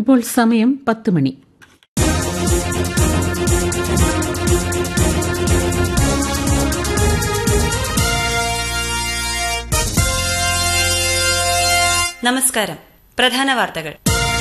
ഇപ്പോൾ സമയം പത്ത് മണി നമസ്കാരം പ്രധാന വാർത്തകൾ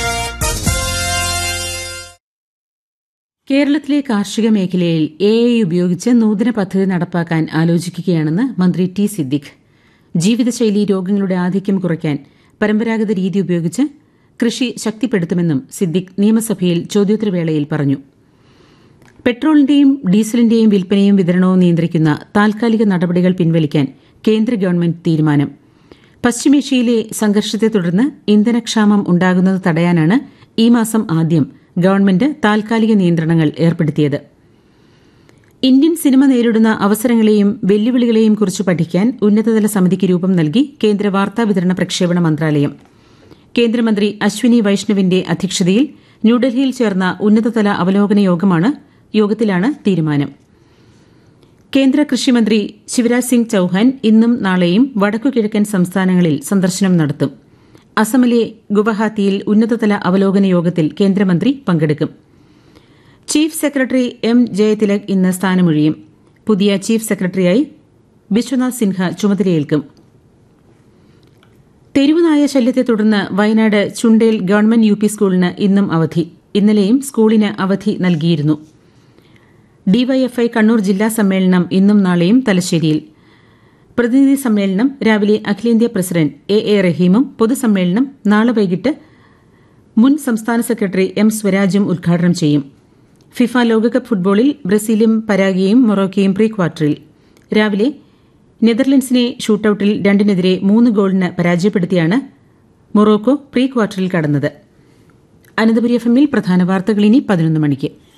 കേരളത്തിലെ കാർഷിക മേഖലയിൽ എ ഐ ഉപയോഗിച്ച് നൂതന പദ്ധതി നടപ്പാക്കാൻ ആലോചിക്കുകയാണെന്ന് മന്ത്രി ടി സിദ്ദിഖ് ജീവിതശൈലി രോഗങ്ങളുടെ ആധിക്യം കുറയ്ക്കാൻ പരമ്പരാഗത രീതി ഉപയോഗിച്ച് കൃഷി ശക്തിപ്പെടുത്തുമെന്നും സിദ്ദിഖ് നിയമസഭയിൽ ചോദ്യോത്തരവേളയിൽ പറഞ്ഞു പെട്രോളിന്റെയും ഡീസലിന്റെയും വിൽപ്പനയും വിതരണവും നിയന്ത്രിക്കുന്ന താൽക്കാലിക നടപടികൾ പിൻവലിക്കാൻ കേന്ദ്ര ഗവൺമെന്റ് തീരുമാനം പശ്ചിമേഷ്യയിലെ സംഘർഷത്തെ തുടർന്ന് ഇന്ധനക്ഷാമം ഉണ്ടാകുന്നത് തടയാനാണ് ഈ മാസം ആദ്യം ഗവൺമെന്റ് താൽക്കാലിക നിയന്ത്രണങ്ങൾ ഏർപ്പെടുത്തിയത് ഇന്ത്യൻ സിനിമ നേരിടുന്ന അവസരങ്ങളെയും വെല്ലുവിളികളെയും കുറിച്ച് പഠിക്കാൻ ഉന്നതതല സമിതിക്ക് രൂപം നൽകി കേന്ദ്ര വാർത്താവിതരണ പ്രക്ഷേപണ മന്ത്രാലയം കേന്ദ്രമന്ത്രി അശ്വിനി വൈഷ്ണവിന്റെ അധ്യക്ഷതയിൽ ന്യൂഡൽഹിയിൽ ചേർന്ന ഉന്നതതല അവലോകന യോഗമാണ് യോഗത്തിലാണ് തീരുമാനം കേന്ദ്ര കൃഷിമന്ത്രി ശിവരാജ് സിംഗ് ചൌഹാൻ ഇന്നും നാളെയും വടക്കുകിഴക്കൻ സംസ്ഥാനങ്ങളിൽ സന്ദർശനം നടത്തും അസമിലെ ഗുവഹാത്തിയിൽ ഉന്നതതല അവലോകന യോഗത്തിൽ കേന്ദ്രമന്ത്രി പങ്കെടുക്കും ചീഫ് സെക്രട്ടറി എം ജയതിലക് ഇന്ന് സ്ഥാനമൊഴിയും പുതിയ ചീഫ് സെക്രട്ടറിയായി ബിശ്വനാഥ് സിൻഹ ചുമതലയേൽക്കും തെരുവുനായ ശല്യത്തെ തുടർന്ന് Wayanad Chundel government U P സ്കൂളിന് ഇന്നും അവധി ഇന്നലെയും സ്കൂളിന് അവധി നൽകിയിരുന്നു ഡിവൈഎഫ്ഐ കണ്ണൂർ ജില്ലാ സമ്മേളനം ഇന്നും നാളെയും തലശ്ശേരിയിൽ പ്രതിനിധി സമ്മേളനം രാവിലെ അഖിലേന്ത്യാ പ്രസിഡന്റ് എ എ റഹീമും പൊതുസമ്മേളനം നാളെ വൈകിട്ട് മുൻ സംസ്ഥാന സെക്രട്ടറി എം സ്വരാജും ഉദ്ഘാടനം ചെയ്യും ഫിഫ ലോകകപ്പ് ഫുട്ബോളിൽ ബ്രസീലും പരാഗയും മൊറോക്കയും പ്രീ ക്വാർട്ടറിൽ രാവിലെ നെതർലൻഡ്സിനെ ഷൂട്ടൌട്ടിൽ രണ്ടിനെതിരെ മൂന്ന് ഗോളിന് പരാജയപ്പെടുത്തിയാണ് മൊറോക്കോ പ്രീ ക്വാർട്ടറിൽ കടന്നത് അനന്തപുരി എഫ് എമ്മിൽ പ്രധാന വാർത്തകൾ ഇനി പതിനൊന്ന് മണിക്ക്